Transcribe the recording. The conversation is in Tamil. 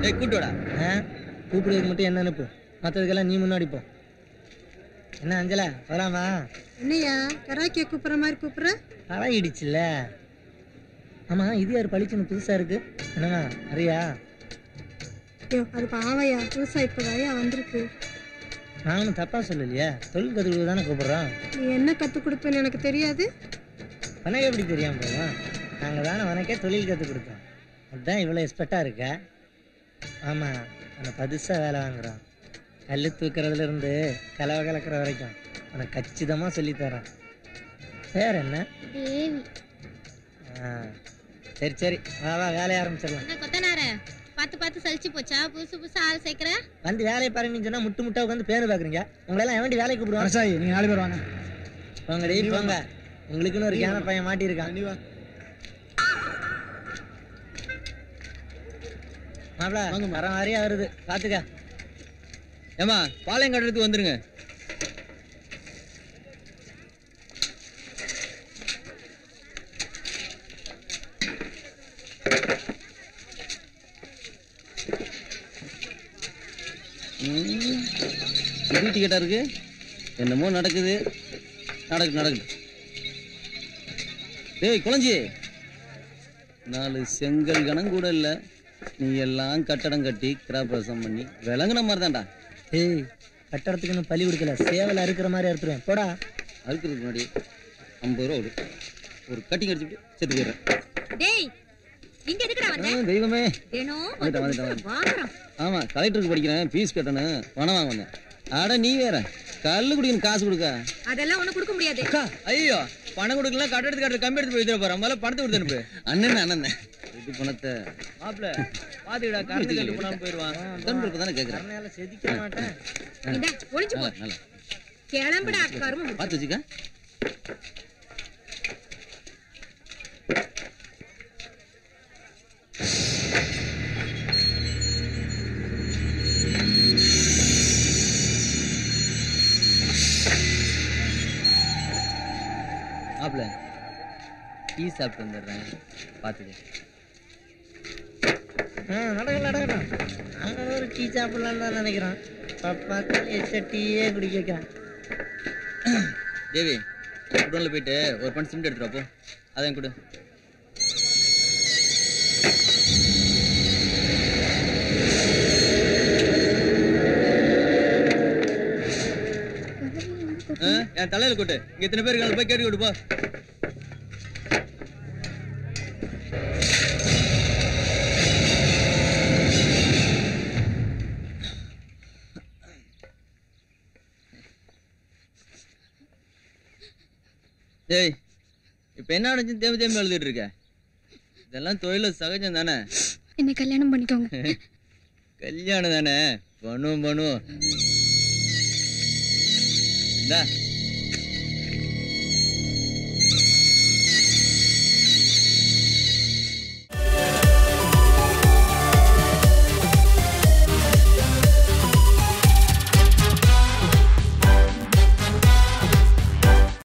ஏய் கூட்டு வாடா ஆ கூப்பிடுறதுக்கு மட்டும் என்ன அனுப்பு மற்றதுக்கெல்லாம் நீ முன்னாடி போ என்ன அஞ்சலா வராமா என்னையா கராக்கிய கூப்பிடுற மாதிரி கூப்பிடுற பழகிடுச்சுல்ல ஆமா இது யார் பளிச்சுன்னு புதுசா இருக்கு என்னமா அறியா ஐயோ அது பாவையா புதுசா இப்போதாயா வந்திருக்கு நானும் தப்பா சொல்லலையே தொழில் கற்றுக்கிட்டு தானே கூப்பிடுறோம் நீ என்ன கற்றுக் கொடுப்பேன்னு எனக்கு தெரியாது உனக்கு எப்படி தெரியாம போகும் நாங்கள் தானே உனக்கே தொழில் கற்றுக் கொடுத்தோம் அதுதான் இவ்வளோ எக்ஸ்பர்ட்டாக இருக்க ஆமாம் உன்னை பதுசாக வேலை வாங்குறோம் கல் தூக்குறதுல இருந்து கலவை கலக்கிற வரைக்கும் உனக்கு கச்சிதமாக சொல்லித்தரோம் பேர் என்ன தேவி ஆ சரி சரி வா வா வேலையை ஆரம்பிச்சிடலாம் என்ன கொத்தனார பார்த்து பார்த்து சலிச்சு போச்சா புதுசு புதுசா ஆள் சேர்க்கிற வந்து வேலையை பாருங்கன்னு சொன்னா முட்டு முட்டா உட்காந்து பேரு பாக்குறீங்க உங்களெல்லாம் எவண்டி வேலைக்கு கூப்பிடுவாங்க அரசாயி நீங்க நாலு பேர் வாங்க போங்க டேய் போங்க உங்களுக்குன்னு ஒரு கேன பையன் மாட்டியிருக்கான் நீ வா மாப்பிள மரம் மாதிரியா வருது பாத்துக்க ஏமா பாளையம் கட்டுறதுக்கு வந்துருங்க புது டிக்கெட்டா இருக்கு என்னமோ நடக்குது நடக்கு நடக்குது டேய் குழஞ்சி நாலு செங்கல் கணம் கூட இல்லை நீ எல்லாம் கட்டடம் கட்டி கிராபிரசம் பண்ணி விளங்குன மாதிரி தான்டா ஏய் கட்டடத்துக்குன்னு பழி கொடுக்கல சேவல அறுக்கிற மாதிரி அறுத்துருவேன் போடா அறுக்கிறதுக்கு முன்னாடி ஐம்பது ரூபா கொடு ஒரு கட்டிங் அடிச்சுட்டு செத்து போயிடுறேன் டேய் இங்க எதுக்குடா வந்த ஆ, தெய்வமே தினம் வந்துட்டேன், வந்து வந்துட்டேன், வாங்குறோம் ஆமா கலெக்டருக்கு படிக்கிறேன் ஃபீஸ் கட்டணும் பணம் வாங்க வந்தேன் அட நீ வேற கல்லு குடிக்கணும் காசு கொடுக்க அதெல்லாம் ஒண்ணு கொடுக்க முடியாது ஐயோ பணம் கொடுக்கலாம் கட்டடத்துக்கு கட்டுற கம்பி எடுத்து போய் போறேன் முதல்ல பணத்தை கொடுத்து அனுப்பு அண்ணன் அண்ணன் இது பணத்தை மாப்பிள பாத்துக்கடா கரண்ட் கட்டு போனாலும் போயிடுவான் தொண்டு தானே கேட்குறேன் கருணையால செதுக்க மாட்டேன் இந்தா ஒளிஞ்சு போ நல்லா நல்லா கிளம்புடா கரும பார்த்து வச்சுக்க மாப்பிள டீ சாப்பிட்டு வந்துடுறேன் பார்த்துக்க ஆ நடக்கல நடக்கட்டும் நாங்கள் ஒரு டீ சாப்பிடலான்னு தான் நினைக்கிறோம் பாப்பா எச்ச டீயே குடிக்க வைக்கிறேன் தேவி குடோனில் போயிட்டு ஒரு பண் சிமெண்ட் எடுத்துட்டு வா, போ அதான் கொடு ஆ, என் தலையில கொட்டு இங்க இத்தனை பேர் இருக்காங்க போய் கேட்டு கொடு போ டேய் இப்ப என்ன நடந்துச்சு தேவை தேவை எழுதிட்டு இருக்க இதெல்லாம் தொழில சகஜம் தானே என்னை கல்யாணம் பண்ணிக்கோங்க கல்யாணம் தானே பண்ணுவோம் பண்ணுவோம் இந்தா